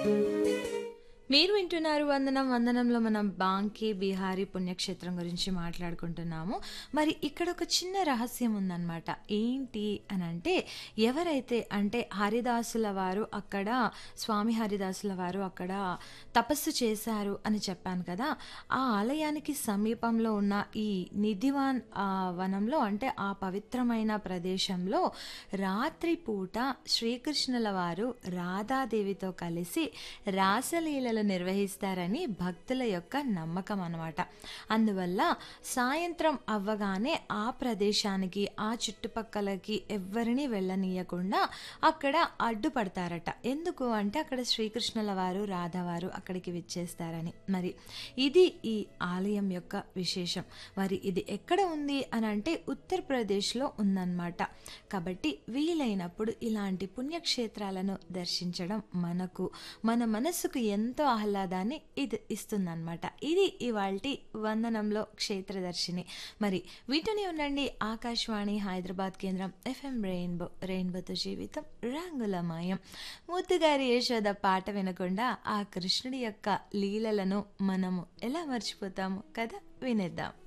మీరు వింటున్నారు వందనం వందనంలో మనం బాంకే బిహారీ పుణ్యక్షేత్రం గురించి మాట్లాడుకుంటున్నాము మరి ఇక్కడ ఒక చిన్న రహస్యం ఉందన్నమాట ఏంటి అని అంటే ఎవరైతే అంటే హరిదాసుల వారు అక్కడ స్వామి హరిదాసుల వారు అక్కడ తపస్సు చేశారు అని చెప్పాను కదా ఆ ఆలయానికి సమీపంలో ఉన్న ఈ నిధివాన్ ఆ, వనంలో అంటే ఆ పవిత్రమైన ప్రదేశంలో రాత్రి పూట శ్రీకృష్ణుల వారు రాధాదేవితో కలిసి రాసలీలలు నిర్వహిస్తారని భక్తుల యొక్క నమ్మకం అన్నమాట అందువల్ల సాయంత్రం అవ్వగానే ఆ ప్రదేశానికి ఆ చుట్టుపక్కలకి ఎవ్వరిని వెళ్ళనీయకుండా అక్కడ అడ్డుపడతారట ఎందుకు అంటే అక్కడ శ్రీకృష్ణుల వారు రాధవారు అక్కడికి విచ్చేస్తారని మరి ఇది ఈ ఆలయం యొక్క విశేషం మరి ఇది ఎక్కడ ఉంది అని అంటే ఉత్తరప్రదేశ్లో ఉందన్నమాట కాబట్టి వీలైనప్పుడు ఇలాంటి పుణ్యక్షేత్రాలను దర్శించడం మనకు మన మనస్సుకు ఎంతో ఆహ్లాదాన్ని ఇది ఇస్తుందన్నమాట ఇది ఇవాల్టి వందనంలో క్షేత్రదర్శిని మరి వీటిని ఉండండి ఆకాశవాణి హైదరాబాద్ కేంద్రం ఎఫ్ఎం రెయిన్బో రెయిన్బోతో జీవితం రంగులమయం ముద్దుగారి యశోద పాట వినకుండా ఆ కృష్ణుడి యొక్క లీలలను మనము ఎలా మర్చిపోతాము కదా వినేద్దాం